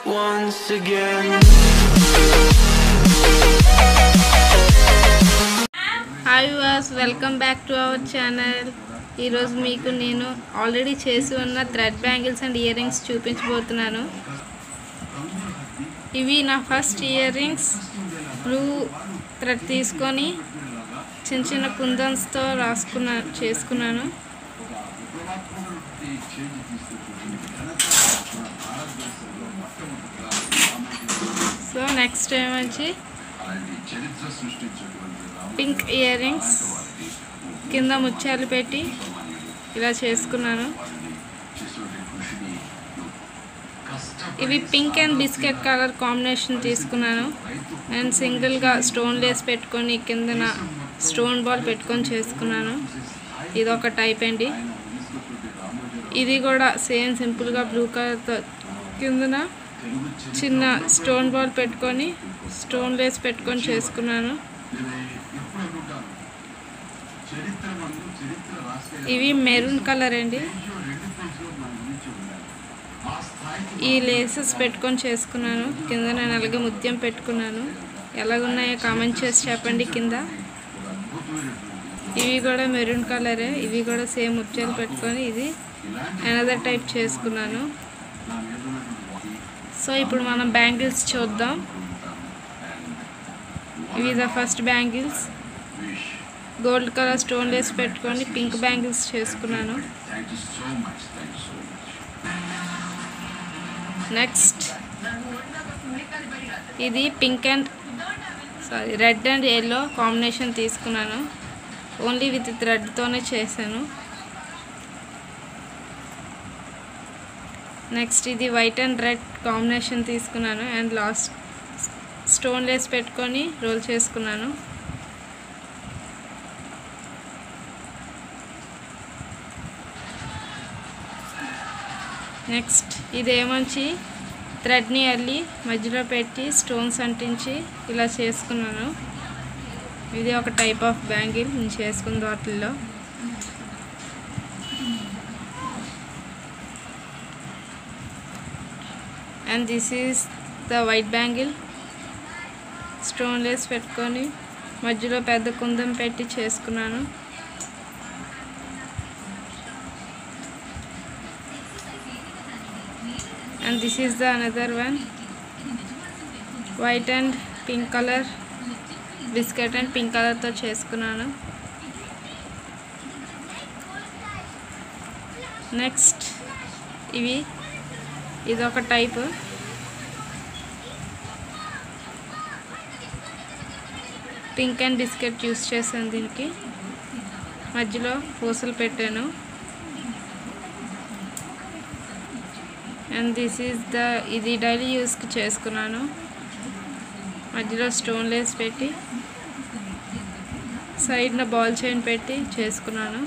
once again. Hi వాస్ welcome back to our channel ఈరోజు మీకు నేను ఆల్రెడీ చేసి ఉన్న thread bangles and ear rings చూపించబోతున్నాను ఇవి నా first ear rings blue thread తీసుకొని చిన్న చిన్న కుందన్స్తో రాసుకున్నా చేసుకున్నాను సో నెక్స్ట్ ఏమొచ్చి పింక్ ఇయర్ రింగ్స్ కింద ముత్యాలు పెట్టి ఇలా చేసుకున్నాను ఇవి pink and biscuit colour combination తీసుకున్నాను అండ్ సింగిల్గా స్టోన్ లేస్ పెట్టుకొని కిందన స్టోన్ బాల్ పెట్టుకొని చేసుకున్నాను ఇది ఒక టైప్ అండి ఇది కూడా సేమ్ సింపుల్గా బ్లూ కలర్తో కిందన చిన్న స్టోన్ బాల్ పెట్టుకొని స్టోన్ లేస్ పెట్టుకొని చేసుకున్నాను ఇవి మెరూన్ కలర్ అండి ఈ లేసెస్ పెట్టుకొని చేసుకున్నాను కింద నేను అలాగే ముత్యం పెట్టుకున్నాను ఎలాగున్నాయో కామెంట్ చేసి చెప్పండి కింద ఇవి కూడా మెరూన్ కలరే ఇవి కూడా సేమ్ ముత్యాలు పెట్టుకొని ఇది అనదర్ టైప్ చేసుకున్నాను సో ఇప్పుడు మనం బ్యాంగిల్స్ చూద్దాం ఇవి the first bangles gold colour stone lace పెట్టుకొని పింక్ బ్యాంగిల్స్ చేసుకున్నాను నెక్స్ట్ ఇది pink and sorry red and yellow combination తీసుకున్నాను ఓన్లీ విత్ థ్రెడ్తోనే చేశాను నెక్స్ట్ ఇది వైట్ అండ్ రెడ్ కాంబినేషన్ తీసుకున్నాను అండ్ లాస్ట్ స్టోన్ లేస్ పెట్టుకొని రోల్ చేసుకున్నాను నెక్స్ట్ ఇదేమొచ్చి థ్రెడ్ని అల్లి మధ్యలో పెట్టి స్టోన్స్ అంటించి ఇలా చేసుకున్నాను ఇది ఒక టైప్ ఆఫ్ బ్యాంగిల్ నేను చేసుకున్న వాటిల్లో and this is the white bangle stone lace పెట్టుకొని మధ్యలో పెద్ద కుందం పెట్టి చేసుకున్నాను and this is the another one white and pink colour biscuit and pink కలర్తో చేసుకున్నాను నెక్స్ట్ ఇవి ఇదొక type pink and biscuit use చేశాను దీనికి మధ్యలో పూసలు పెట్టాను అండ్ దిస్ ఈజ్ ద ఇది డైలీ యూస్కి చేసుకున్నాను మధ్యలో స్టోన్ లేస్ పెట్టి సైడ్న బాల్ చైన్ పెట్టి చేసుకున్నాను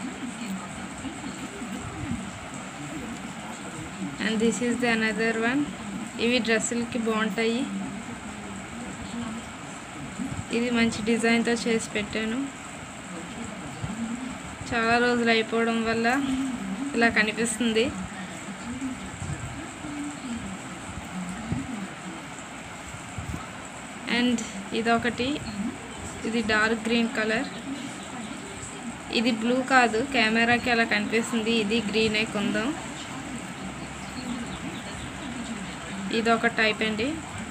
and this is the another one ఇవి డ్రెస్సులకి బాగుంటాయి ఇది మంచి డిజైన్తో చేసి పెట్టాను చాలా రోజులు అయిపోవడం వల్ల ఇలా కనిపిస్తుంది అండ్ ఇదొకటి ఇది డార్క్ గ్రీన్ కలర్ ఇది బ్లూ కాదు కెమెరాకి అలా కనిపిస్తుంది ఇది గ్రీనే కొందాం ఇది ఒక టైప్ అండి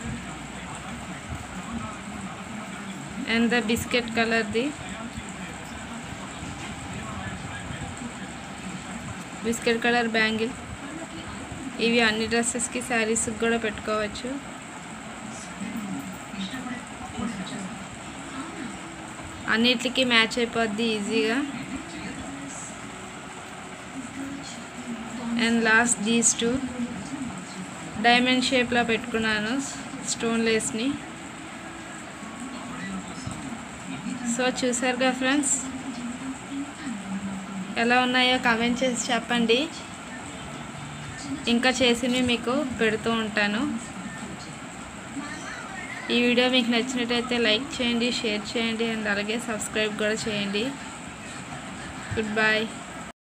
అండ్ ద బిస్కెట్ కలర్ది బిస్కెట్ కలర్ బ్యాంగిల్ ఇవి అన్ని డ్రెస్సెస్కి శారీస్కి కూడా పెట్టుకోవచ్చు అన్నిటికీ మ్యాచ్ అయిపోద్ది ఈజీగా and last these two diamond షేప్లో పెట్టుకున్నాను స్టోన్ లేస్ని సో చూసారుగా ఫ్రెండ్స్ ఎలా ఉన్నాయో కామెంట్ చేసి చెప్పండి ఇంకా చేసినవి మీకు పెడుతూ ఉంటాను ఈ వీడియో మీకు నచ్చినట్టయితే లైక్ చేయండి షేర్ చేయండి అండ్ అలాగే సబ్స్క్రైబ్ కూడా చేయండి గుడ్ బాయ్